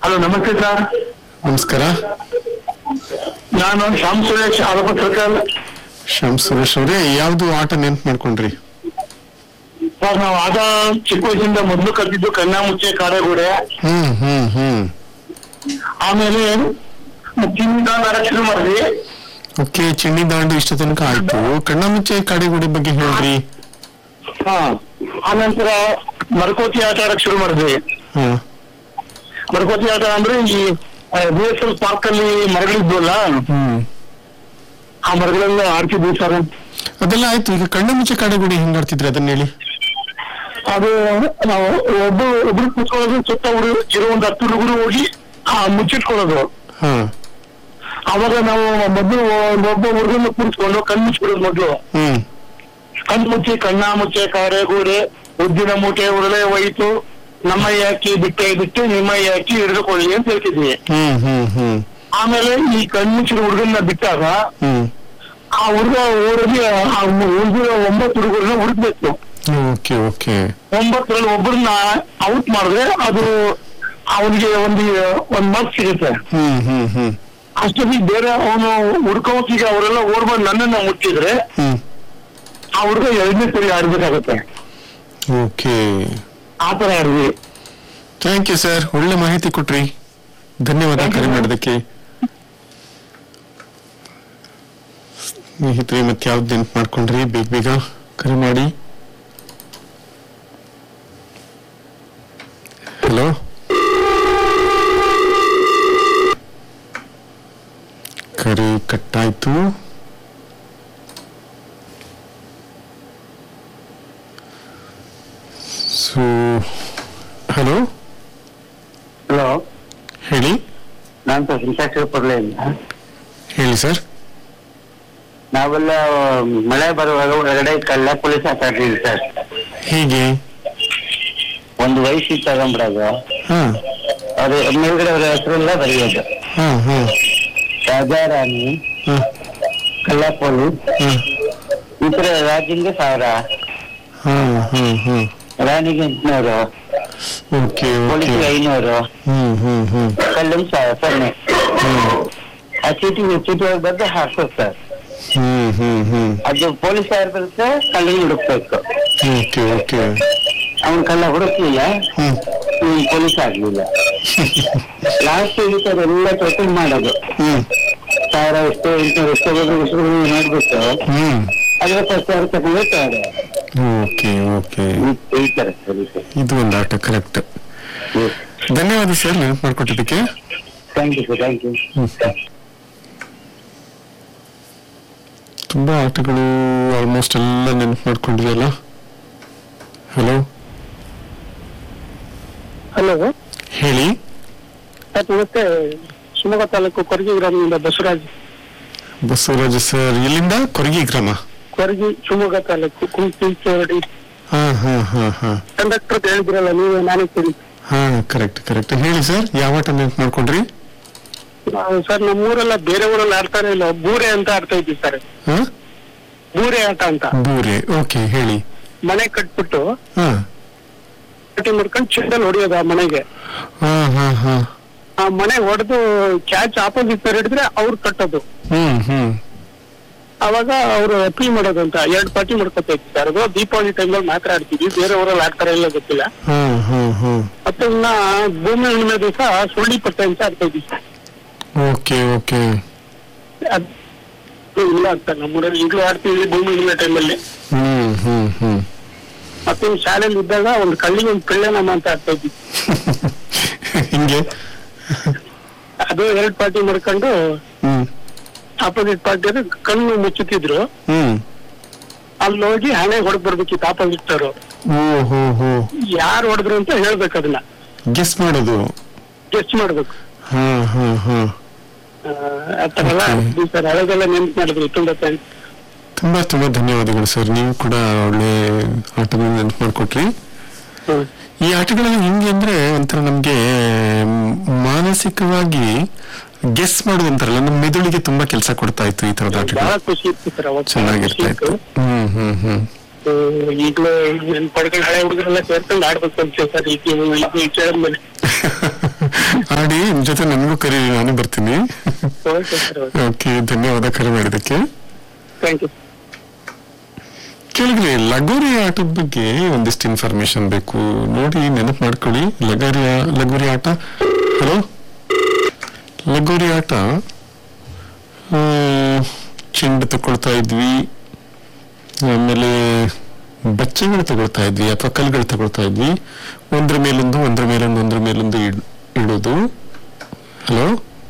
Hello ನಮಸ್ತೆ sir ನಮಸ್ಕಾರ ನಾನು ಶ್ಯಾಮ್ ಸುರೇಶ್ ಆರೋಪ ಸರ್ಕಲ್ ಶ್ಯಾಮ್ ಸುರೇಶ್ ಅವರೇ ಯಾವ್ದು ಆಟ ನೆನ್ಪು ಮಾಡ್ಕೊಂಡ್ರಿ ಸರ್ ನಾವು ಆಗ ಚಿಕ್ಕ ವಯಸ್ಸಿಂದ ಮೊದಲು ಕಲ್ತಿದ್ದು ಕಣ್ಣಾಮುಚ್ಚೆ ಕಾರೆಗೋಡೆ ಹ್ಮ್ ಹ್ಮ್ ಹ್ಮ್ ಆಮೇಲೆ ಚಿನ್ನ ಆಡಕ್ ಶುರು ಮಾಡಿದ್ವಿ ಓಕೆ ಚಿನ್ನಿ ದಾಂಡು ಇಷ್ಟ ತನಕ ಆಯ್ತು ಕಣ್ಣಾಮುಚ್ಚೆ ಕಾಡಿಗುಡಿ ಬಗ್ಗೆ ಹೇಳ್ರಿ ಹಾ ಆನಂತರ ಮರಕೋತಿ ಆಟ ಆಡಕ್ ಶುರು ಮಾಡಿದ್ವಿ ಹಾ ಮರಕೋತಿ ಆಟ ಅಂದ್ರೆ ಈ ಬಿ ಎಸ್ ಎಲ್ ಪಾರ್ಕ್ ಅಲ್ಲಿ ಮರಗಳಿದ್ವಲ್ಲ ಹ್ಮ್ ಆ ಮರಗಳೆಲ್ಲ ಆಡ್ತಿದ್ವಿ ಸರ್ ಅದೆಲ್ಲ ಆಯ್ತು ಈಗ ಕಣ್ಣಾಮುಚ್ಚೆ ಕಾಡಿಗುಡಿ ಹೆಂಗ್ ಆಡ್ತಿದ್ರಿ ಅದನ್ನ ಹೇಳಿ ಅದು ನಾವು ಒಬ್ಬ ಒಬ್ರು ಕೂತ್ಕೊಳ್ಳೋದು ಸುತ್ತ ಹುಡುಗ ಇರೋ ಒಂದು ಹತ್ತು ಹುಡುಗರು ಹೋಗಿ ಆ ಮುಚ್ಚಿಟ್ಕೊಳ್ಳೋದು ಹಾ ಅವಾಗ ನಾವು ಮೊದಲು ಒಬ್ಬ ಹುಡುಗನ ಕೂರಿಸ್ಕೊಂಡು ಕಣ್ಣು ಮುಚ್ಚಿಬಿಡೋದು ಮೊದಲು ಹ್ಮ್ ಕಣ್ಣು ಮುಚ್ಚಿ ಕಣ್ಣ ಮುಚ್ಚೆ ಕಾರೆಗೂಡೆ ಉದ್ದಿನ ಮೂಟೆ ಉರುಳೆ ಹೋಯಿತು ನಮ್ಮ ಯಾಕಿ ಬಿಟ್ಟೆ ಬಿಟ್ಟು ನಿಮ್ಮ ಯಾಕಿ ಹಿಡಿದುಕೊಳ್ಳಿ ಅಂತ ಹೇಳ್ತಿದ್ವಿ ಹ್ಮ್ ಹ್ಮ್ ಹ್ಮ್ ಆಮೇಲೆ ಈ ಕಣ್ಣು ಮುಚ್ಚಿದ ಹುಡುಗನ ಬಿಟ್ಟಾಗ ಹ್ಮ್ ಆ ಹುಡುಗ ಓಡಿ ಆ ಉಳಿದಿರೋ ಒಂಬತ್ತು ಹುಡುಗರನ್ನ ಹುಡುಕ್ಬೇಕು ಓಕೆ ಓಕೆ ಒಂಬತ್ತರಲ್ಲಿ ಒಬ್ಬರನ್ನ ಔಟ್ ಮಾಡಿದ್ರೆ ಅದು ಅವನಿಗೆ ಒಂದು ಒಂದ್ ಮಾರ್ಕ್ಸ್ ಸಿಗುತ್ತೆ ಹ್ಮ್ ಹ್ಮ್ ಹ್ಮ್ ಅಷ್ಟೊತ್ತಿಗೆ ಬೇರೆ ಅವನು ಹುಡ್ಕೋತಿಗೆ ಅವರೆಲ್ಲ ಓಡ್ಬಂದು ನನ್ನನ್ನ ಮುಟ್ಟಿದ್ರೆ ಹ್ಮ್ ಆ ಹುಡುಗ ಎರಡನೇ ಸರಿ ಆಡ್ಬೇಕಾಗತ್ತೆ ಓಕೆ ಆ ತರ ಆಡ್ವಿ ಥ್ಯಾಂಕ್ ಯು ಸರ್ ಒಳ್ಳೆ ಮಾಹಿತಿ ಕೊಟ್ರಿ ಧನ್ಯವಾದ Thank you, ಕರೆ sir. ಮಾಡೋದಕ್ಕೆ ಸ್ನೇಹಿತರೆ ಮತ್ತೆ ಯಾವ್ದು ನೆನ್ಪು ಮಾಡ್ಕೊಂಡ್ರಿ ಬೇಗ ಬೇಗ ಕರೆ ಮಾಡಿ ಹಲೋ ಕರೆ ಕಟ್ಟಾಯ್ತು ಸೊ ಹಲೋ ಹಲೋ ಹೇಳಿ ನಾನು ಸರ್ ಸಂಸಾಕ್ಷರ ಪರ್ಲೆಯಿಂದ ಹೇಳಿ ಸರ್ ನಾವೆಲ್ಲ ಮಳೆ ಬರುವಾಗ ಹೊರಗಡೆ ಕಳ್ಳ ಪೊಲೀಸ್ ಆಟ ಆಡ್ತೀವಿ ಸರ್ ಹೇಗೆ ಒಂದು ವಯಸ್ಸಿಗೆ ತಗೊಂಬಿಡೋದು ಹಾ ಅದು ಮೇಲ್ಗಡೆ ಅವರ ಹೆಸರೆಲ್ಲ ಬರೆಯೋದು ಹಾ ಹಾ ರಾಜಾರಾಣಿ ಹಾ ಕಳ್ಳ ಪೊಲೀಸ್ ಹಾ ಈ ತರ ರಾಜಿಂಗೆ ಸಾವಿರ ಹಾ ಹಾ ಹಾ ರಾಣಿಗೆ ಎಂಟ್ನೂರು ಓಕೆ ಓಕೆ ಪೊಲೀಸ್ಗೆ ಐನೂರು ಹ್ಮ್ ಹ್ಮ್ ಹ್ಮ್ ಕಲ್ಲಂ ಸಾವಿರ ಸೊನ್ನೆ ಹ್ಮ್ ಆ ಚೀಟಿ ಚೀಟಿ ಒಳಗೆ ಬಂದು ಹಾಕ್ಬೇಕು ಸರ್ ಹ್ಮ್ ಹ್ಮ್ ಹ್ಮ್ ಅದು ಪೊಲೀಸ್ ಯಾರು ಬರುತ್ತೆ ಕಳ್ಳಿಗೆ ಹುಡುಕ್ಬೇಕು ಓಕೆ ಓಕೆ ಅವನ್ ಕಳ್ಳ ಹುಡುಕ್ಲಿಲ್ಲ ಹ್ಮ್ ಹ್ಮ್ ಪೊಲೀಸ್ ಆಗ್ಲಿಲ್ಲ ಲಾಸ್ಟ್ ಸರ್ ಎಲ್ಲ ಟೋಟಲ್ ಮಾಡೋದು ಹ್ಮ್ ಸಾವಿರ ಎಷ್ಟು ಎಂಟುನೂರು ಎಷ್ಟು ಬೇಕು ಎಷ್ಟು ಬೇಕು ನೋಡ್ಬಿಟ್ಟು ಹ್ಮ್ ಅದ್ರ ಫಸ್ಟ್ ಸಾವಿರ ತಗೊಂಡು ತಗೊಂಡೆ ಓಕೆ ಓಕೆ ಈ ತರ ಸರಿ ಸರ್ ಇದು ಒಂದು ಆಟ ಕರೆಕ್ಟ್ ಧನ್ಯವಾದ ಸರ್ ನೆನಪು ಮಾಡ್ಕೊಟ್ಟಿದ್ದಕ್ಕೆ thank you sir thank you ಹ್ಮ್. ತುಂಬಾ ಆಟಗಳು ಆಲ್ಮೋಸ್ಟ್ ಎಲ್ಲ ನೆನಪು ಮಾಡ್ಕೊಂಡಿದೆಯಲ್ಲ ಹಲೋ ಹಲೋ ಹೇಳಿ ಸರ್ ನಮಸ್ತೆ ಶಿವಮೊಗ್ಗ ತಾಲೂಕು ಕೊರಗಿ ಗ್ರಾಮದಿಂದ ಬಸವರಾಜ್ ಬಸವರಾಜ ಸರ್ ಎಲ್ಲಿಂದ ಕೊರಗಿ ಗ್ರಾಮ ಕೊರಗಿ ಶಿವಮೊಗ್ಗ ತಾಲೂಕು ಕುಂತಿ ಚೋರಡಿ ಹಾ ಹಾ ಹಾ ಹಾ ಕಂಡಕ್ಟರ್ ಅಂತ ಹೇಳಿದ್ರಲ್ಲ ನೀವು ನಾನೇ ಕೇಳಿ ಹಾ ಕರೆಕ್ಟ್ ಕರೆಕ್ಟ್ ಹೇಳಿ ಸರ್ ಯಾವ ಆಟ ನೆನಪು ಮಾಡ್ಕೊಂಡ್ರಿ ನಾವು ಸರ್ ನಮ್ಮೂರೆಲ್ಲ ಬೇರೆ ಊರಲ್ಲಿ ಆಡ್ತಾನೆ ಇಲ್ಲ ಬೂರೆ ಅಂತ ಆಡ್ತಾ ಇದ್ವಿ ಸರ್ ಹಾ ಬೂರೆ ಆಟ ಅಂತ ಬೂರೆ ಓಕೆ ಹೇಳಿ ಮನೆ ಕಟ್ಬಿಟ್ಟು ಹಾ ಕಟ್ಟಿ ಮಾಡ್ಕೊಂಡು ಚೆಂಡಲ್ಲಿ ಹೊಡಿಯೋದು ಆ ಮನೆಗೆ ಹಾ ಹಾ ಹಾ ಆ ಮನೆ ಹೊಡೆದು ಕ್ಯಾಚ್ ಆಪೋಸಿಟ್ ಸೈಡ್ ಹಿಡಿದ್ರೆ ಅವ್ರು ಕಟ್ಟೋದು ಹ್ಮ್ ಹ್ಮ್ ಅವಾಗ ಅವರು ಅಪೀಲ್ ಮಾಡೋದು ಅಂತ ಎರಡು ಪಾರ್ಟಿ ಮಾಡ್ಕೊತಾ ಇದ್ವಿ ಸರ್ ಅದು ದೀಪಾವಳಿ ಟೈಮಲ್ಲಿ ಮಾತ್ರ ಆಡ್ತಿದ್ವಿ ಬೇರೆ ಊರಲ್ಲಿ ಆಡ್ತಾರ ಇಲ್ಲ ಗೊತ್ತಿಲ್ಲ ಹಾ ಹಾ ಹಾ ಮತ್ತೆ ಇನ್ನ ಭೂಮಿ ಹುಣ್ಣಿಮೆ ದಿವಸ ಸುಳ್ಳಿ ಪಟ್ಟೆ ಅಂತ ಆಡ್ತಾ ಇದ್ವಿ ಸರ್ ಓಕೆ ಓಕೆ ಅದ್- ಇಲ್ಲ ಅಂತ ನಮ್ಮೂರಲ್ಲಿ ಈಗಲೂ ಆಡ್ತೀವಿ ಭೂಮಿ ಹುಣ್ಣಿಮೆ ಟೈಮಲ್ಲಿ ಹ್ಮ್ ಹ್ಮ್ ಹ್ಮ್ ಮತ್ತೆ ಇನ್ನು ಶಾಲೆಯಲ್ಲಿ ಇದ್ದಾಗ ಒಂದು ಕಳ್ಳಿಗೆ ಒಂದು ಕಳ್ಳೆ ನಮ್ಮ ಅಂತ ಆಡ್ತಾ ಇದ್ವಿ ಹಿಂಗೆ ಅದು ಎರಡು ಪಾರ್ಟಿ ಮಾಡ್ಕೊಂಡು ಹ್ಮ್ ಆಪೋಸಿಟ್ ಪಾರ್ಟಿ ಕಣ್ಣು ಮುಚ್ಚುತ್ತಿದ್ರು ಹ್ಮ್ ಅಲ್ಲಿ ಹೋಗಿ ಹಣೆ ಹೊಡೆದ್ ಬರ್ಬೇಕಿತ್ತು ಆಪೋಸಿಟ್ ಅವರು ಓ ಹೋ ಹೋ ಯಾರು ಹೊಡೆದ್ರು ಅಂತ ಹೇಳ್ಬೇಕು ಅದನ್ನ ಗೆಸ್ ಮಾಡೋದು ಗೆಸ್ಟ್ ಮಾಡ್ಬೇಕು ಹಾ ಹಾ ಹಾ ಆ, ಆ ತರ ಎಲ್ಲ Okay. ಆಡ್ತಿದ್ವಿ ಸರ್ ಹಳೆದೆಲ್ಲ ನೆನ್ಪು ಮಾಡಿದ್ವಿ ತುಂಬಾ ಥ್ಯಾಂಕ್ಸ್ ತುಂಬಾ ತುಂಬಾ ಧನ್ಯವಾದಗಳು ಸರ್ ನೀವು ಕೂಡ ಒಳ್ಳೆ ಆಟಗಳನ್ನ ನೆನಪು ಮಾಡ್ಕೊಟ್ರಿ ಹ್ಮ್ ಈ ಆಟಗಳಲ್ಲಿ ಹೆಂಗೆ ಅಂದ್ರೆ ಒಂಥರ ನಮ್ಗೆ ಮ್, ಮಾನಸಿಕವಾಗಿ ಗೆಸ್ ಮಾಡೋದಂತಾರಲ್ಲ ನಮ್ಮ ಮೆದುಳಿಗೆ ತುಂಬಾ ಕೆಲಸ ಕೊಡ್ತಾ ಇತ್ತು ಈ ತರದ ಬಹಳ ಆಟಗಳು ಖುಷಿ ಇತ್ತು ಸರ್ ಅವಾಗ ಚೆನ್ನಾಗಿರ್ತಾ ಇತ್ತು ಹ್ಮ್ ಹ್ಮ್ ಹ್ಮ್ ಈಗಲೂ ನೆನ್ಪು ಪಡ್ಕೊಂಡು ಹಳೆ ಹುಡುಗರೆಲ್ಲ ಸೇರ್ಕೊಂಡು ಆಡ್ಬೇಕು ಅಂತ ಸರ್ ಈಗ ನೀವು ಇದು ಕೇಳಿದ್ಮೇಲೆ ಆಡಿ ಮಾಡಿ ನಿಮ್ ಜೊತೆ ನನಗೂ ಕರೀರಿ ನಾನು ಬರ್ತೀನಿ ಓಕೆ ಸರ್ ಓಕೆ ಧನ್ಯವಾದ ಕರೆ ಮಾಡಿದ್ದಕ್ಕೆ ಥ್ಯಾಂಕ್ ಯು ಕೇಳಿದ್ರಿ ಲಗೋರಿ ಆಟದ ಬಗ್ಗೆ ಒಂದಿಷ್ಟು ಇನ್ಫಾರ್ಮೇಶನ್ ಬೇಕು ನೋಡಿ ನೆನಪು ಮಾಡ್ಕೊಳ್ಳಿ ಲಗೋರಿ ಲಗೋರಿ ಆಟ ಹಲೋ ಲಗೋರಿ ಆಟ ಆ, ಚೆಂಡು ತಗೊಳ್ತಾ ಇದ್ವಿ ಆಮೇಲೆ ಬಚ್ಚೆಗಳು ತಗೊಳ್ತಾ ಇದ್ವಿ ಅಥವಾ ಕಲ್ಗಳು ತಗೊಳ್ತಾ ಇದ್ವಿ ಒಂದ್ರ ಮೇಲೊಂದು ಒಂದ್ರ ಮೇಲೊಂದು ಒಂದ್ರ ಮೇಲೊಂದು ಇಡ್- ಇಡೋದು ಹಲೋ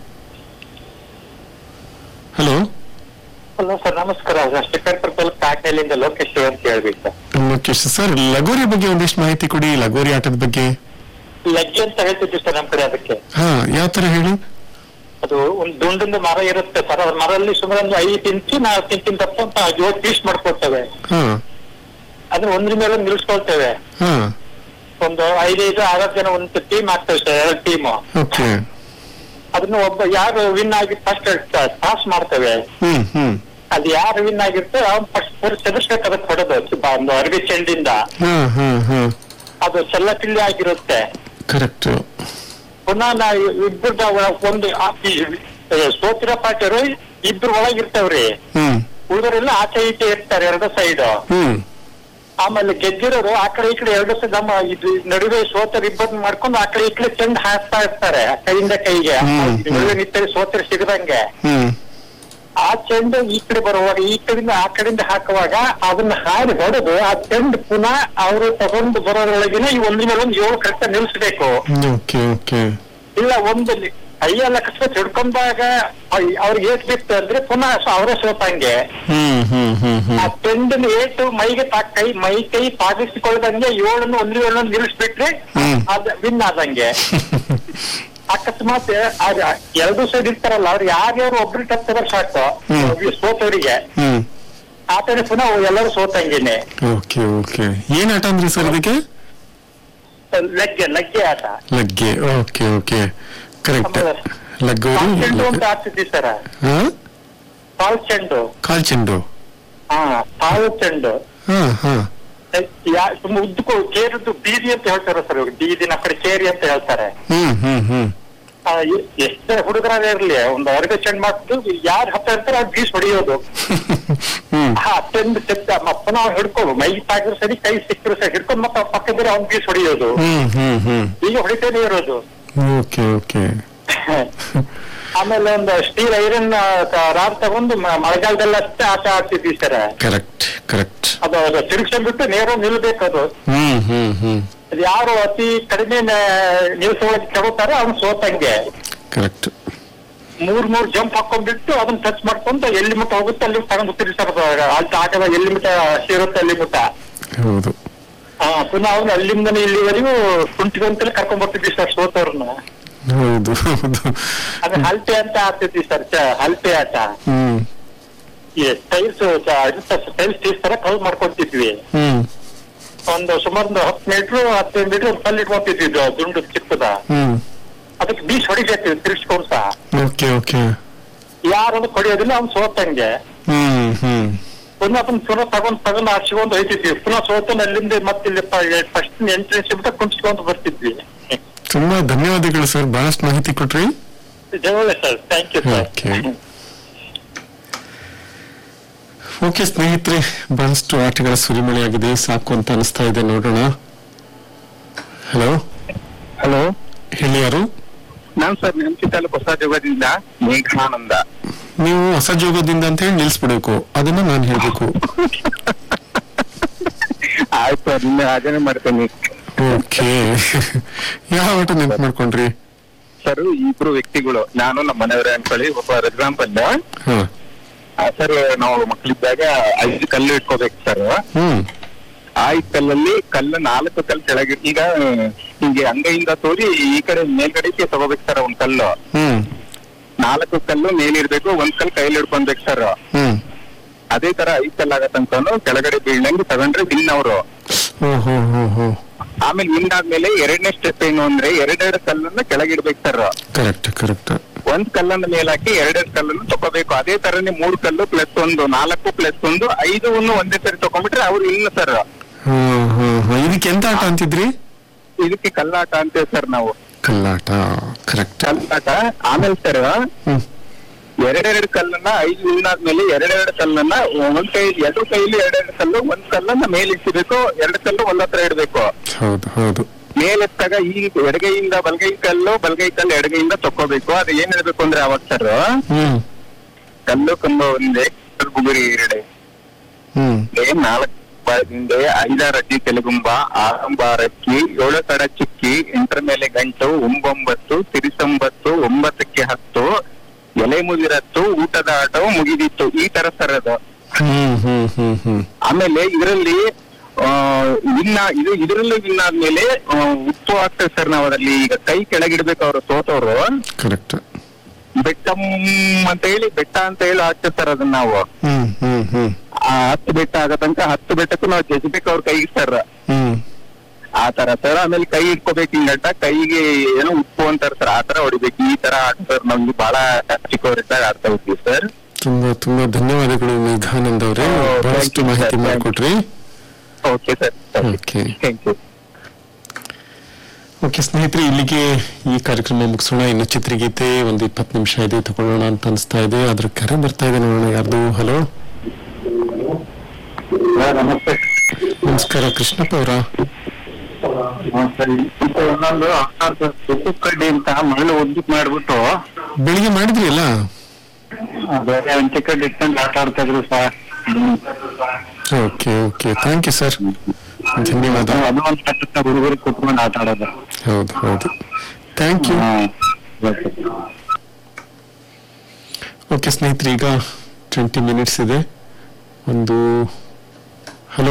ಹಲೋ ಹಲೋ ಸರ್ ನಮಸ್ಕಾರ ಶಿಕಾರ್ಪುರ ತಾಲೂಕು ಕಾಟೆಲಿಂದ ಲೋಕೇಶ್ ಅಂತ ಹೇಳ್ಬೇಕು ಲೋಕೇಶ್ ಸರ್ ಲಗೋರಿ ಬಗ್ಗೆ ಒಂದಿಷ್ಟು ಮಾಹಿತಿ ಕೊಡಿ ಲಗೋರಿ ಆಟದ ಬಗ್ಗೆ ಲಗ್ಗೆ ಅಂತ ಹೇಳ್ತಿದ್ವಿ ಸರ್ ನಮ್ ಕಡೆ ಅದಕ್ಕೆ ಹಾ ಯಾವ ತರ ಹೇಳಿ ಅದು ಒಂದು ದುಂಡಿಂದ ಮರ ಇರುತ್ತೆ ಸರ್ ಅದ್ರ ಮರಲ್ಲಿ ಸುಮಾರು ಒಂದು ಐದು ಇಂಚು ನಾಲ್ಕು ಇಂಚಿನ ದಪ್ಪ ಅಂತ ಏಳು ಪೀಸ್ ಮಾಡ್ಕೊಳ್ತೇವೆ ಹಾ ಅದನ್ನ ಒಂದ್ರ ಮೇಲೆ ಒಂದ್ ನಿಲ್ಸ್ಕೊಳ್ತೇವೆ ಹಾ ಒಂದು ಐದೈದು ಆರು ಜನ ಒಂದು ಟೀಮ್ ಆಗ್ತೇವೆ ಸರ್ ಎರಡು ಟೀಮ್ ಓಕೆ ಅದನ್ನ ಒಬ್ಬ ಯಾರು ವಿನ್ ಆಗಿ ಫಸ್ಟ್ ಪಾಸ್ ಮಾಡ್ತೇವೆ ಹ್ಮ್ ಹ್ಮ್ ಅದು ಯಾರು ವಿನ್ ಆಗಿರುತ್ತೆ ಅವ್ನು ಫಸ್ಟ್ ಪೂರ್ತಿ ಚದುರ್ಸ್ಬೇಕು ಅದಕ್ಕೆ ಹೊಡೆದು ಒಂದು ಅರಬಿ ಚೆಂಡಿಂದ ಹಾ ಹಾ ಹಾ ಅದು ಚೆಲ್ಲ ಪಿಲ್ಲಿ ಆಗಿರುತ್ತೆ ಕರೆಕ್ಟ್ ಪುನಃ ನಾ ಇಬ್ಬರದ ಒಂದು ಆ- ಈ ಸೋತಿರೋ ಪಾರ್ಟಿಯರು ಇಬ್ರು ಒಳಗಿರ್ತವ್ರಿ ಹ್ಮ್ ಉಳಿದರೆಲ್ಲ ಆಚೆ ಈಚೆ ಇರ್ತಾರೆ ಎರಡು ಸೈಡ್ ಹ್ಮ್ ಆಮೇಲೆ ಗೆದ್ದಿರೋರು ಆ ಕಡೆ ಈ ಕಡೆ ಎರಡು ಸೈಡ್ ನಮ್ಮ ಇದು ನಡುವೆ ಸೋತರು ಇಬ್ಬರನ್ನ ಮಾಡ್ಕೊಂಡು ಆ ಕಡೆ ಈ ಕಡೆ ಚೆಂಡ್ ಹಾಕ್ತಾ ಇರ್ತಾರೆ ಕೈಯಿಂದ ಕೈಗೆ ಹ್ಮ್, ನಡುವೆ ನಿಂತರೆ ಸೋತರು ಸಿಗದಂಗೆ ಹ್ಮ್ ಆ ಚೆಂಡು ಈ ಕಡೆ ಬರುವಾಗ ಈ ಕಡೆಯಿಂದ ಆ ಕಡೆಯಿಂದ ಹಾಕುವಾಗ ಅದನ್ನ ಹಾರಿ ಹೊಡೆದು ಆ ಚೆಂಡು ಪುನಃ ಅವರು ತಗೊಂಡು ಬರೋದ್ರೊಳಗಿನ ಈ ಒಂದ್ರ ಮೇಲೆ ಒಂದು ಏಳು ಕರೆಕ್ಟ್ ನಿಲ್ಸ್ಬೇಕು ಓಕೆ ಓಕೆ ಇಲ್ಲ ಒಂದು ಲಿ- ಕೈಯೆಲ್ಲ ಅಕಸ್ಮಾತ್ ಹಿಡ್ಕೊಂಡಾಗ ಅಯ್- ಅವ್ರಿಗೆ ಏಟ್ ಬಿತ್ತು ಅಂದ್ರೆ ಪುನಃ ಸ- ಅವರೇ ಸೋತಂಗೆ ಹ್ಮ್ ಹ್ಮ್ ಹ್ಮ್ ಹ್ಮ್ ಆ ಚೆಂಡಿನ ಏಟು ಮೈಗೆ ತಾ ಕೈ ಮೈ ಕೈ ತಾಗಿಸಿಕೊಳ್ಳದಂಗೆ ಏಳನ್ನು ಒಂದು ಏಳನ್ನು ನಿಲ್ಲಿಸ್ಬಿಟ್ರೆ ಹ್ಮ್. ಅದ್ ವಿನ್ ಆದಂಗೆ ಅಕಸ್ಮಾತ್ ಅದ್ ಎರಡು ಸೈಡ್ ಇರ್ತಾರಲ್ಲ ಅವ್ರು ಯಾರ್ಯಾರು ಒಬ್ರು ಟಚ್ ಸಾಕು ಹ್ಮ್. ಈ ಸೋತವರಿಗೆ ಹ್ಮ್ ಆತನೇ ಪುನಃ ಎಲ್ಲರೂ ಸೋತಂಗೇನೆ ಓಕೆ ಓಕೆ ಏನ್ ಆಟ ಅಂದ್ರಿ ಸರ್ ಇದಕ್ಕೆ ಲಗ್ಗೆ ಲಗ್ಗೆ ಆಟ ಲಗ್ಗೆ ಓಕೆ ಓಕೆ ಕರೆಕ್ಟ್ ಆಮೇಲೆ ಲಗೋರಿ ಕಾಲ್ ಚೆಂಡು ಅಂತ ಆಡ್ತಿದ್ವಿ ಸರ್ ಹಾ ಕಾಲ್ ಚೆಂಡು ಕಾಲ್ ಚೆಂಡು ಹಾ ಕಾಲು ಚೆಂಡು ಹಾ ಹಾ ಯಾ- ತುಂಬ ಉದ್ದಕ್ಕೂ ಕೇರಿದ್ದು ಬೀದಿ ಅಂತ ಹೇಳ್ತಾರೆ ಸರ್ ಇವಾಗ ಬೀದಿನ ಕಡೆ ಕೇರಿ ಅಂತ ಹೇಳ್ತಾರೆ ಹ್ಮ್ ಹ್ಮ್ ಹ್ಮ್ ಆ, ಎ- ಎಷ್ಟೇ ಹುಡುಗರಾಗ ಇರ್ಲಿ ಒಂದು ಅರಬಿ ಚೆಂಡ್ ಮಾಡ್ತು ಯಾರು ಹತ್ತ ಇರ್ತಾರೆ ಅವ್ರು ಬೀಸ್ ಹೊಡೆಯೋದು ಹ್ಮ್ ಹಾ ಚೆಂಡ್ ಚೆತ್ತ ಮತ್ತೆ ನಾವು ಹಿಡ್ಕೊಂಡು ಮೈ ತಾಗಿದ್ರು ಸರಿ ಕೈ ಸಿಕ್ಕರು ಸರಿ ಹಿಡ್ಕೊಂಡು ಮತ್ತೆ ಪಕ್ಕದಲ್ಲಿ ಅವ್ನ್ ಬೀಸ್ ಹೊಡೆಯೋದು ಹ್ಮ್ ಹ್ಮ್ ಹ್ಮ್ ಈಗ ಹೊಡಿತೇನೆ ಇರೋದು ಓಕೆ ಓಕೆ ಆಮೇಲೆ ಒಂದು ಸ್ಟೀಲ್ ಐರನ್ ರಾಡ್ ತಗೊಂಡು ಮ- ಮಳೆಗಾಲದಲ್ಲಿ ಅಷ್ಟೇ ಆಟ ಆಡ್ತಿದ್ವಿ ಸರ್ ಕರೆಕ್ಟ್ ಕರೆಕ್ಟ್ ಅದು ಅದು ತಿರುಗಿಸ್ಬಿಟ್ಟು ನೇರ ನಿಲ್ಬೇಕು ಅದು ಹ್ಮ್ ಹ್ಮ್ ಹ್ಮ್ ಅದು ಯಾರು ಅತಿ ಕಡಿಮೆ ನಿಲ್ಸೊಳಗೆ ಕೆಡುತ್ತಾರೆ ಅವ್ನು ಸೋತಂಗೆ ಕರೆಕ್ಟ್ ಮೂರ್ ಮೂರ್ ಜಂಪ್ ಹಾಕೊಂಡ್ಬಿಟ್ಟು ಅದನ್ನ ಟಚ್ ಮಾಡ್ಕೊಂಡು ಎಲ್ಲಿ ಮಟ್ಟ ಹೋಗುತ್ತೆ ಅಲ್ಲಿ ತಗೊಂಡು ತಿರ್ಗಿಸ್ತಾರೆ ಅಲ್ಲಿ ಆಟದ ಎಲ್ಲಿ ಮಟ್ಟ ಸೇರುತ್ತೆ ಅಲ್ಲಿ ಮಟ್ಟ ಹೌದು ಆ, ಪುನಃ ಅವ್ನು ಅಲ್ಲಿಂದನೇ ಇಲ್ಲಿವರೆಗೂ ಕುಂಟಿಗೊಂತಲೇ ಕರ್ಕೊಂಡ್ ಬರ್ತಿದ್ವಿ ಸರ್ ಸೋತವ್ರನ್ನ ಹೌದು ಹೌದು ಅದೇ ಹಲ್ಟೆ ಅಂತ ಆಡ್ತಿದ್ವಿ ಸರ್ ಹಲ್ಟೆ ಆಟ ಹ್ಮ್ ಈ ಟೈಲ್ಸ್ ಟೈಲ್ಸ್ ಟೀಸ್ ತರ ಕಲ್ ಮಾಡ್ಕೊತಿದ್ವಿ ಹ್ಮ್ ಒಂದು ಸುಮಾರು ಒಂದು ಹತ್ತು ಮೀಟ್ರು ಹದಿನೈದು ಮೀಟ್ರ್ ಒಂದು ಕಲ್ಲು ಇಟ್ಕೊಂತಿದ್ವಿ ಇದು ದುಂಡು ಚಿಕ್ಕದ ಹ್ಮ್ ಅದಕ್ಕೆ ಬೀಸ್ ಹೊಡಿಬೇಕು ತಿರ್ಗಿಸ್ಕೊಂಡ್ ಸಹ ಓಕೆ ಓಕೆ ಯಾರನ್ನು ಹೊಡಿಯೋದಿಲ್ಲ ಅವ್ನು ಸೋತಂಗೆ ಹ್ಮ್ ಹ್ಮ್ ಪುನಃ ಅದನ್ನ ಪುನಃ ತಗೊಂಡ್ ತಗೊಂಡ್ ಆಡ್ಸ್ಕೊಂಡು ಹೋಯ್ತಿದ್ವಿ ಪುನಃ ಸೋತನ ಅಲ್ಲಿಂದ ಮತ್ತೆ ಇಲ್ಲಿ ಫಸ್ಟ್ ಎಂಟ್ರೆನ್ಸ್ ಬಿಟ್ಟು ಕುಂಚ್ಕೊಂಡು ಬರ್ತಿದ್ವಿ ತುಂಬಾ ಧನ್ಯವಾದಗಳು ಸರ್ ಬಹಳಷ್ಟು ಮಾಹಿತಿ ಕೊಟ್ರಿ ಜಗಳ sir thank you sir Okay. Okay ಸ್ನೇಹಿತರೆ ಬಹಳಷ್ಟು ಆಟಗಳ ಸುರಿಮಳೆಯಾಗಿದೆ ಸಾಕು ಅಂತ ಅನಿಸ್ತಾ ಇದೆ ನೋಡೋಣ ಹಲೋ ಹಲೋ ಹೇಳಿ ಯಾರು ನಾನ್ ಸರ್ ನೆನಪಿ ತಾಲೂಕು ಹೊಸ ಜೋಗದಿಂದ ಮೇಘಾನಂದ ನೀವು ಅಸಹಜೋಗದಿಂದ ಅಂತ ಹೇಳಿ ನಿಲ್ಸ್ಬಿಡ್ಬೇಕು ಅದನ್ನ ನಾನು ಹೇಳ್ಬೇಕು ಆಯ್ತು ಸರ್ ನಿನ್ನೆ ಹಾಗೇನೆ ಮಾಡ್ತೇನೆ ಓಕೆ ಯಾವ ಆಟ ನೆನ್ಪು ಮಾಡ್ಕೊಂಡ್ರಿ ಸರ್ ಇಬ್ರು ವ್ಯಕ್ತಿಗಳು ನಾನು ನಮ್ಮ ಮನೆಯವರೇ ಅನ್ಕೊಳ್ಳಿ ಒಬ್ಬ ಎಕ್ಸಾಂಪಲ್ ಹಾ ಸರ್ ನಾವು ಮಕ್ಕಳಿದ್ದಾಗ ಐದು ಕಲ್ಲು ಇಟ್ಕೋಬೇಕು ಸರ್ ಹ್ಮ್ ಆ ಐದು ಕಲ್ಲಲ್ಲಿ ಕಲ್ಲು ನಾಲ್ಕು ಕಲ್ಲು ಕೆಳಗೆ ಈಗ ಹಿಂಗೆ ಅಂಗೈಯಿಂದ ತೋರಿ ಈ ಕಡೆ ಮೇಲ್ಗಡೆಗೆ ತಗೋಬೇಕು ಸರ್ ಒಂದ್ ಕಲ್ಲು ಹ್ಮ್ ನಾಲ್ಕು ಕಲ್ಲು ಮೇಲಿರ್ಬೇಕು ಒಂದ್ ಕಲ್ಲು ಕೈಯಲ್ಲಿ ಹಿಡ್ಕೊಬೇಕು ಸರ್ ಹ್ಮ್ ಅದೇ ತರ ಐದ್ ಕಲ್ಲು ಆಗತ್ತಂತಾನು ಕೆಳಗಡೆ ಬೀಳ್ದಂಗೆ ತಗೊಂಡ್ರೆ ವಿನ್ ಅವರು ಓ ಹೋ ಹೋ ಹೋ ಆಮೇಲೆ ವಿನ್ ಆದ್ಮೇಲೆ ಎರಡನೇ ಸ್ಟೆಪ್ ಏನು ಅಂದ್ರೆ ಎರಡೆರಡು ಕಲ್ಲನ್ನ ಕೆಳಗಿಡ್ಬೇಕು ಸರ್ ಕರೆಕ್ಟ್ ಕರೆಕ್ಟ್ ಒಂದ್ ಕಲ್ಲನ್ನ ಮೇಲಾಕಿ ಎರಡೆರಡು ಕಲ್ಲನ್ನು ತಗೋಬೇಕು ಅದೇ ತರನೇ ಮೂರು ಕಲ್ಲು ಪ್ಲಸ್ ಒಂದು ನಾಲ್ಕು ಪ್ಲಸ್ ಒಂದು ಐದು ಒಂದೇ ಸರಿ ತಗೊಂಡ್ಬಿಟ್ರೆ ಅವ್ರು ಇನ್ನು ಸರ್ ಹ್ಮ್ ಹ್ಮ್ ಹ್ಮ್ ಇದಕ್ಕೆ ಎಂತ ಆಟ ಅಂತಿದ್ರಿ ಇದಕ್ಕೆ ಕಲ್ಲಾಟ ಅಂತೇವೆ ಸರ್ ನಾವು ಕಲ್ಲಾಟ ಕರೆಕ್ಟ್ ಕಲ್ಲಾಟ ಆಮೇಲೆ ಸರ್ ಹ್ಮ್ ಎರಡೆರಡು ಕಲ್ಲನ್ನ ಐದು ವಿನ್ನಾದ್ಮೇಲೆ ಎರಡೆರಡು ಕಲ್ಲನ್ನ ಒಂದ್ ಕೈ ಎರಡು ಕೈಲಿ ಎರಡೆರಡು ಕಲ್ಲು ಒಂದ್ ಕಲ್ಲನ್ನ ಮೇಲೆ ಇಟ್ಟಿರ್ಬೇಕು ಎರಡು ಕಲ್ಲು ಒಂದ್ ಹತ್ರ ಇಡ್ಬೇಕು ಹೌದು ಹೌದು ಮೇಲೆತ್ತಾಗ ಈ ಎಡಗೈಯಿಂದ ಬಲಗೈ ಕಲ್ಲು ಬಲಗೈ ಕಲ್ಲು ಎಡಗೈಯಿಂದ ತಕ್ಕೋಬೇಕು ಅದು ಏನ್ ಹೇಳ್ಬೇಕು ಅಂದ್ರೆ ಅವಾಗ ಸರ್ ಹ್ಮ್ ಕಲ್ಲು ಕಂಬ ಒಂದೇ ಗುಗುರಿ ಎರಡೆ ಹ್ಮ್ ನಾಲ್ಕು ಹಿಂದೆ ಐದಾರು ಅಡ್ಡಿ ತೆಲುಗುಂಬ ಆರಂಬಾರಕ್ಕಿ ಏಳು ತಡ ಚಿಕ್ಕಿ ಎಂಟರ ಮೇಲೆ ಗಂಟು ಒಂಬೊಂಬತ್ತು ತಿರಿಸೊಂಬತ್ತು ಒಂಬತ್ತಕ್ಕೆ ಹತ್ತು ಎಲೆ ಮುದಿರತ್ತು ಊಟದ ಆಟವು ಮುಗಿದಿತ್ತು ಈ ತರ ಸರ್ ಅದು ಹ್ಮ್ ಹ್ಮ್ ಹ್ಮ್ ಹ್ಮ್ ಆಮೇಲೆ ಇದರಲ್ಲಿ ಆ ವಿನ್ನ ಇದು ಇದರಲ್ಲಿ ವಿನ್ ಆದ್ಮೇಲೆ ಆ, ಉಪ್ಪು ಹಾಕ್ತೇವೆ ಸರ್ ನಾವು ಅದರಲ್ಲಿ ಈಗ ಕೈ ಕೆಳಗಿಡ್ಬೇಕು ಅವರು ಸೋತವ್ರು ಕರೆಕ್ಟ್ ಬೆಟ್ಟಂ ಅಂತ ಹೇಳಿ ಬೆಟ್ಟ ಅಂತ ಹೇಳಿ ಹಾಕ್ತೇವೆ ಸರ್ ಅದನ್ನ ನಾವು ಹ್ಮ್ ಹ್ಮ್ ಹ್ಮ್ ಆ ಹತ್ತು ಬೆಟ್ಟ ಆಗೋ ತನಕ ಹತ್ತು ಬೆಟ್ಟಕ್ಕೂ ನಾವು ಜಜ್ಬೇಕು ಅವ್ರ ಕೈಗೆ ಸರ್ ಹ್ಮ್ ಆ ತರ ಸರ್ ಆಮೇಲೆ ಕೈ ಇಟ್ಕೋಬೇಕು ಹಿಂಗಟ್ಟ ಕೈಗೆ ಏನೋ ಉಪ್ಪು ಅಂತಾರೆ ಸರ್ ಆ ತರ ಹೊಡಿಬೇಕು ಈ ತರ ಆಟ ಸರ್ ನಮ್ಗೆ ಬಹಳ ಚಿಕ್ಕವರಿದ್ದಾಗ ಆಡ್ತಾ ಇದ್ವಿ ಸರ್ ತುಂಬಾ ತುಂಬಾ ಧನ್ಯವಾದಗಳು ಮೇಘಾನಂದ್ ಅವರೇ Oh, thank ಬಹಳಷ್ಟು you, ಮಾಹಿತಿ sir. ಮಾಡಿಕೊಟ್ರಿ okay sir okay thank you okay ಸ್ನೇಹಿತರೆ ಇಲ್ಲಿಗೆ ಈ ಕಾರ್ಯಕ್ರಮ ಮುಗಿಸೋಣ ಇನ್ನು ಚಿತ್ರಗೀತೆ ಒಂದು ಇಪ್ಪತ್ತು ನಿಮಿಷ ಇದೆ ತಗೊಳ್ಳೋಣ ಅಂತ ಅನಿಸ್ತಾ ಇದೆ ಅದ್ರ ಕರೆ ಬರ್ತಾ ಇದೆ ನೋಡೋಣ ಯಾರ್ದು ಹಲೋ ನಮಸ್ತೆ ನಮಸ್ಕಾರ ಕೃಷ್ಣಪ್ಪ ಅವರ ಇನ್ನೊಂದು ಉಪ್ಪು ಕಡ್ಡಿ ಅಂತ ಮರಳು ಒದ್ದಿಕ್ ಮಾಡ್ಬಿಟ್ಟು ಬೆಳಿಗ್ಗೆ ಮಾಡಿದ್ರಿ ಅಲ್ಲ ಬೇರೆ ಹಂಚೆ ಕಡ್ಡಿ ಇಟ್ಕೊಂಡು ಆಟ ಆಡ್ತಾ ಇದ್ರು sir okay okay thank you sir ಧನ್ಯವಾದ ಅದು ಒಂದು ಕಷ್ಟ ಹುಡುಗರು ಕುತ್ಕೊಂಡು ಆಟ ಆಡೋದು ಹೌದು ಹೌದು ಥ್ಯಾಂಕ್ ಯು ಓಕೆ ಸ್ನೇಹಿತರೆ ಈಗ ಟ್ವೆಂಟಿ ಮಿನಿಟ್ಸ್ ಇದೆ ಒಂದು ಹಲೋ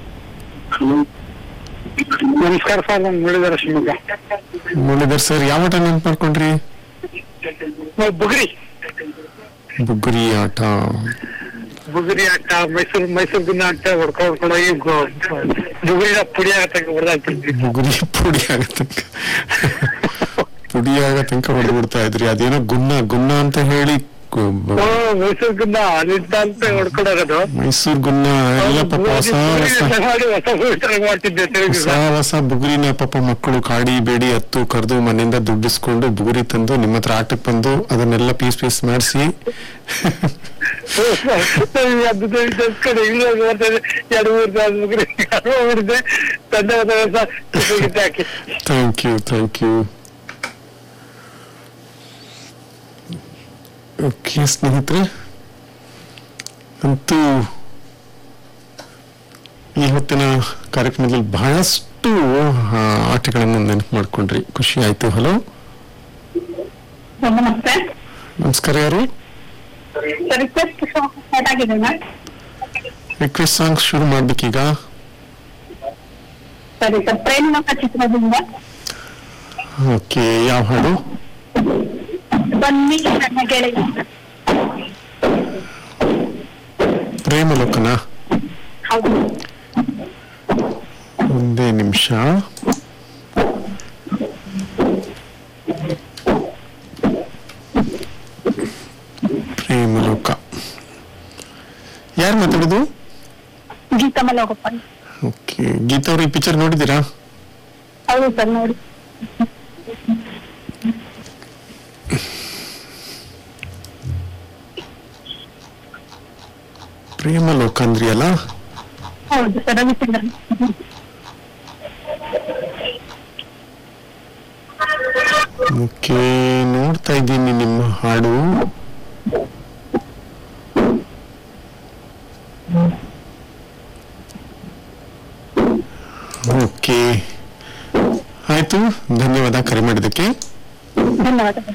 ನಮಸ್ಕಾರ ಸರ್ ನಾನು ಮುರಳೀಧರ ಶಿವಮೊಗ್ಗ ಮುರಳೀಧರ್ ಸರ್ ಯಾವ ಆಟ ನೆನ್ಪು ಮಾಡ್ಕೊಂಡ್ರಿ ನಾವು ಬುಗುರಿ ಬುಗುರಿ ಆಟ ಬುಗುರಿ ಆಟ ಮೈಸೂರು ಮೈಸೂರು ಗುನ್ನ ಆಟ ಹೊಡ್ಕೊಂಡು ಹೊಡ್ಕೊಂಡು ಹೋಗಿ ಗೊ- ಬುಗುರಿನ ಪುಡಿ ಆಗತ್ತೆ ಹೊಡೆದಾಕ್ತಿದ್ವಿ ಬುಗುರಿ ಪುಡಿ ಆಗತಂಕ ಪುಡಿ ಆಗ ತನಕ ಹೊಡೆದ್ಬಿಡ್ತಾ ಇದ್ರಿ ಅದೇನೋ ಗುನ್ನ ಗುನ್ನ ಅಂತ ಹೇಳಿ ಗು- ಬ- ಮೈಸೂರು ಗುನ್ನ ಅನಿದ್ದ ಅಂತ ಹೊಡ್ಕೊಂಡು ಹೋಗೋದು ಮೈಸೂರ್ ಗುನ್ನ ಎಲ್ಲ ಪಾಪ ಹೊಸ ಹೊಸ ಬುಗುರಿ ಮಾಡಿ ಹೊಸ ಬುಗುರಿ ಮಾಡ್ತಿದ್ದೆ ಹೊಸ ತಿಳಿದಿಲ್ಲ ಹೊಸ ಬುಗುರಿನ ಪಾಪ ಮಕ್ಕಳು ಕಾಡಿ ಬೇಡಿ ಹತ್ತು ಕರೆದು ಮನೆಯಿಂದ ದುಡ್ಡಿಸ್ಕೊಂಡು ಬುಗುರಿ ತಂದು ನಿಮ್ಮ ಹತ್ರ ಆಟಕ್ಕೆ ಬಂದು ಅದನ್ನೆಲ್ಲ ಪೀಸ್ ಪೀಸ್ ಮಾಡಿಸಿ ಅದು ಕಡೆ ಇಲ್ಲ ಬರ್ತದೆ ಎರಡು ಮೂರು ಸಾವಿರ ಬುಗುರಿ ಹೊಡೆದೆ ತಂದೆ ಹೊಸ ಹಾಕಿ thank you thank you okay ಸ್ನೇಹಿತರೆ ಅಂತೂ ಈ ಹೊತ್ತಿನ ಕಾರ್ಯಕ್ರಮದಲ್ಲಿ ಬಹಳಷ್ಟು ಆ, ಆಟಗಳನ್ನು ನೆನಪು ಮಾಡ್ಕೊಂಡ್ರಿ ಖುಷಿ ಆಯ್ತು ಹಲೋ ನಮಸ್ತೆ ನಮಸ್ಕಾರ ಯಾರು ರಿಕ್ವೆಸ್ಟ್ ಸ್ಟಾರ್ಟ್ ಆಗಿದೆ ಮ್ಯಾಮ್ ರಿಕ್ವೆಸ್ಟ್ ಸಾಂಗ್ ಶುರು ಮಾಡ್ಬೇಕೀಗ ಸರಿ ಸರ್ ಪ್ರೇಮಲೋಕ ಚಿತ್ರದಿಂದ ಓಕೆ ಯಾವ ಹಾಡು ಬನ್ನಿ ನನ್ನ ಗೆಳೆಯ ಪ್ರೇಮಲೋಕನ ಹೌದು ಒಂದೇ ನಿಮಿಷ ಪ್ರೇಮಲೋಕ ಯಾರು ಮಾತಾಡೋದು ಗೀತಮ್ಮ ಲೋಕಪ್ಪನ್ ಓಕೆ ಗೀತಾ ಅವ್ರು ಈ ಪಿಕ್ಚರ್ ನೋಡಿದ್ದೀರಾ ಹೌದು ಸರ್ ನೋಡಿ ಪ್ರೇಮಲೋಕ ಅಂದ್ರಿ ಅಲ್ಲ ಹೌದು ಸರ್ ರವಿಚಂದ್ರನ್ ಓಕೆ ನೋಡ್ತಾ ಇದ್ದೀನಿ ನಿಮ್ಮ ಹಾಡು ಓಕೆ ಆಯ್ತು ಧನ್ಯವಾದ ಕರೆ ಮಾಡಿದ್ದಕ್ಕೆ ಧನ್ಯವಾದಗಳು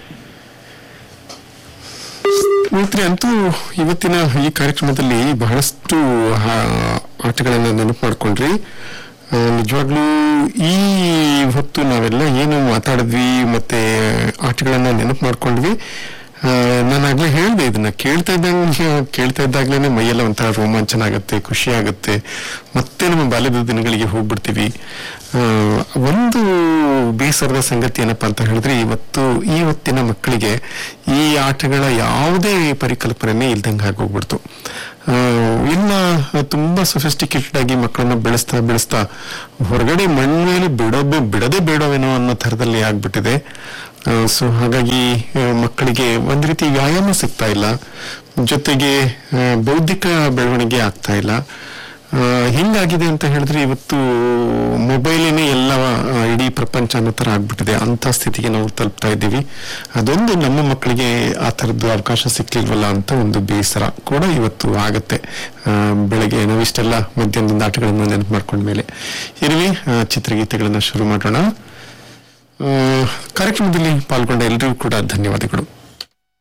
ಸ್ನೇಹಿತರೆ ಅಂತೂ ಇವತ್ತಿನ ಈ ಕಾರ್ಯಕ್ರಮದಲ್ಲಿ ಬಹಳಷ್ಟು ಆ, ಆಟಗಳನ್ನ ನೆನಪು ಮಾಡ್ಕೊಂಡ್ರಿ ಆ, ನಿಜವಾಗ್ಲೂ ಈ ಹೊತ್ತು ನಾವೆಲ್ಲ ಏನು ಮಾತಾಡಿದ್ವಿ ಮತ್ತೆ ಆಟಗಳನ್ನ ನೆನಪು ಮಾಡ್ಕೊಂಡ್ವಿ ಆ, ನಾನು ಆಗ್ಲೇ ಹೇಳಿದೆ ಇದನ್ನ ಕೇಳ್ತಾ ಇದ್ದಂಗೆ ಕೇಳ್ತಾ ಇದ್ದಾಗ್ಲೇನೆ ಮೈಯೆಲ್ಲ ಒಂಥರ ರೋಮಾಂಚನ ಆಗುತ್ತೆ ಖುಷಿ ಆಗುತ್ತೆ ಮತ್ತೆ ನಮ್ಮ ಬಾಲ್ಯದ ದಿನಗಳಿಗೆ ಹೋಗ್ಬಿಡ್ತೀವಿ ಆ, ಒಂದು ಬೇಸರದ ಸಂಗತಿ ಏನಪ್ಪಾ ಅಂತ ಹೇಳಿದ್ರೆ ಇವತ್ತು ಇವತ್ತಿನ ಮಕ್ಕಳಿಗೆ ಈ ಆಟಗಳ ಯಾವುದೇ ಪರಿಕಲ್ಪನೆ ಇಲ್ದಂಗೆ ಆಗೋಗ್ಬಿಡ್ತು ಆ, ಇನ್ನ ತುಂಬಾ ಸೊಫಿಸ್ಟಿಕೇಟೆಡ್ ಆಗಿ ಮಕ್ಕಳನ್ನ ಬೆಳೆಸ್ತಾ ಬೆಳೆಸ್ತಾ ಹೊರಗಡೆ ಮಣ್ಣು ಮೇಲೆ ಬಿಡೋದು ಬಿಡದೆ ಬೇಡವೇನೋ ಅನ್ನೋ ಥರದಲ್ಲಿ ಆಗ್ಬಿಟ್ಟಿದೆ ಸೊ ಹಾಗಾಗಿ ಆ, ಮಕ್ಕಳಿಗೆ ಒಂದ್ ರೀತಿ ವ್ಯಾಯಾಮ ಸಿಗ್ತಾ ಇಲ್ಲ ಜೊತೆಗೆ ಆ, ಬೌದ್ಧಿಕ ಬೆಳವಣಿಗೆ ಆಗ್ತಾ ಇಲ್ಲ ಆ, ಹಿಂಗಾಗಿದೆ ಅಂತ ಹೇಳಿದ್ರೆ ಇವತ್ತು ಮೊಬೈಲಿನೇ ಎಲ್ಲ ಆ, ಇಡೀ ಪ್ರಪಂಚ ಅನ್ನೋ ತರ ಆಗ್ಬಿಟ್ಟಿದೆ ಅಂತ ಸ್ಥಿತಿಗೆ ನಾವು ತಲುಪ್ತಾ ಇದ್ದೀವಿ ಅದೊಂದು ನಮ್ಮ ಮಕ್ಕಳಿಗೆ ಆ ಥರದ್ದು ಅವಕಾಶ ಸಿಕ್ಲಿಲ್ವಲ್ಲ ಅಂತ ಒಂದು ಬೇಸರ ಕೂಡ ಇವತ್ತು ಆಗತ್ತೆ ಆ, ಬೆಳಗ್ಗೆ ನಾವಿಷ್ಟೆಲ್ಲ ಮಧ್ಯಾಹ್ನದಿಂದ ಆಟಗಳನ್ನು ನೆನಪು ಮಾಡ್ಕೊಂಡ್ಮೇಲೆ ಇರುವೆ ಚಿತ್ರಗೀತೆಗಳನ್ನ ಶುರು ಮಾಡೋಣ ಆ, ಕಾರ್ಯಕ್ರಮದಲ್ಲಿ ಪಾಲ್ಗೊಂಡ ಎಲ್ಲರಿಗೂ ಕೂಡ ಧನ್ಯವಾದಗಳು